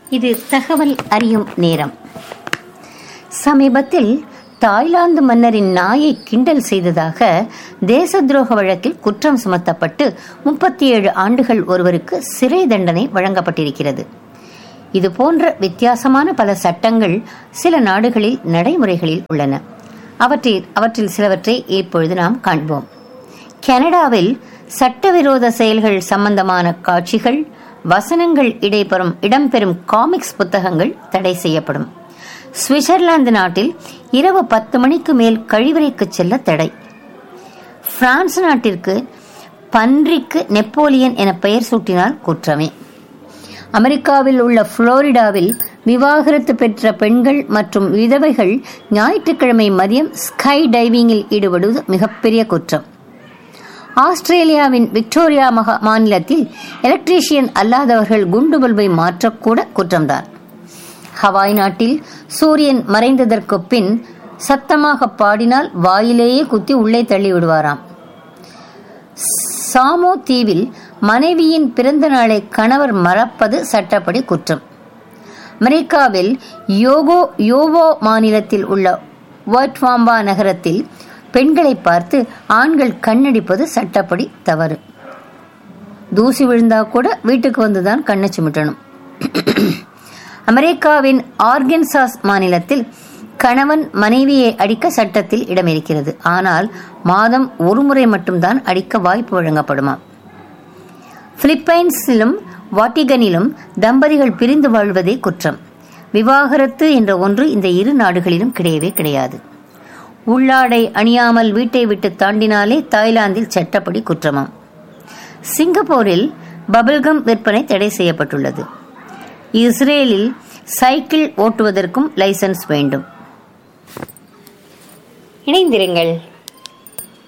இது தகவல் அறியும் நேரம் சமீபத்தில் தாய்லாந்து மன்னரின் நாயை கிண்டல் செய்ததாக தேச துரோக வழக்கில் குற்றம் சுமத்தப்பட்டு முப்பத்தி ஏழு ஆண்டுகள் ஒருவருக்கு சிறை தண்டனை வழங்கப்பட்டிருக்கிறது இது போன்ற வித்தியாசமான பல சட்டங்கள் சில நாடுகளில் நடைமுறைகளில் உள்ளன அவற்றில் அவற்றில் சிலவற்றை இப்பொழுது நாம் காண்போம் கனடாவில் சட்டவிரோத செயல்கள் சம்பந்தமான காட்சிகள் வசனங்கள் இடைபெறும் இடம்பெறும் காமிக்ஸ் புத்தகங்கள் தடை செய்யப்படும் சுவிட்சர்லாந்து நாட்டில் இரவு பத்து மணிக்கு மேல் கழிவறைக்கு செல்ல தடை பிரான்ஸ் நாட்டிற்கு பன்றிக்கு நெப்போலியன் என பெயர் சூட்டினால் குற்றமே அமெரிக்காவில் உள்ள புளோரிடாவில் விவாகரத்து பெற்ற பெண்கள் மற்றும் விதவைகள் ஞாயிற்றுக்கிழமை மதியம் ஸ்கை டைவிங்கில் ஈடுபடுவது மிகப்பெரிய குற்றம் ஆஸ்திரேலியாவின் விக்டோரியா மகா மாநிலத்தில் எலக்ட்ரீஷியன் அல்லாதவர்கள் குண்டு பல்பை மாற்றக்கூட குற்றம்தான் ஹவாய் நாட்டில் சூரியன் மறைந்ததற்கு பின் சத்தமாக பாடினால் வாயிலேயே குத்தி உள்ளே தள்ளி விடுவாராம் சாமோ தீவில் மனைவியின் பிறந்த நாளை கணவர் மறப்பது சட்டப்படி குற்றம் அமெரிக்காவில் யோகோ யோவோ மாநிலத்தில் உள்ள ஒட்வாம்பா நகரத்தில் பெண்களை பார்த்து ஆண்கள் கண்ணடிப்பது சட்டப்படி தவறு தூசி விழுந்தா கூட வீட்டுக்கு வந்துதான் கண்ணை சிமிட்டணும் அமெரிக்காவின் ஆர்கன்சாஸ் மாநிலத்தில் கணவன் மனைவியை அடிக்க சட்டத்தில் இடமிருக்கிறது ஆனால் மாதம் ஒரு முறை மட்டும்தான் அடிக்க வாய்ப்பு வழங்கப்படுமா பிலிப்பைன்ஸிலும் வாட்டிகனிலும் தம்பதிகள் பிரிந்து வாழ்வதே குற்றம் விவாகரத்து என்ற ஒன்று இந்த இரு நாடுகளிலும் கிடையவே கிடையாது உள்ளாடை அணியாமல் வீட்டை விட்டு தாண்டினாலே தாய்லாந்தில் சட்டப்படி குற்றமாம் சிங்கப்பூரில் பபிள்கம் விற்பனை தடை செய்யப்பட்டுள்ளது இஸ்ரேலில் சைக்கிள் ஓட்டுவதற்கும் லைசன்ஸ் வேண்டும் இணைந்திருங்கள்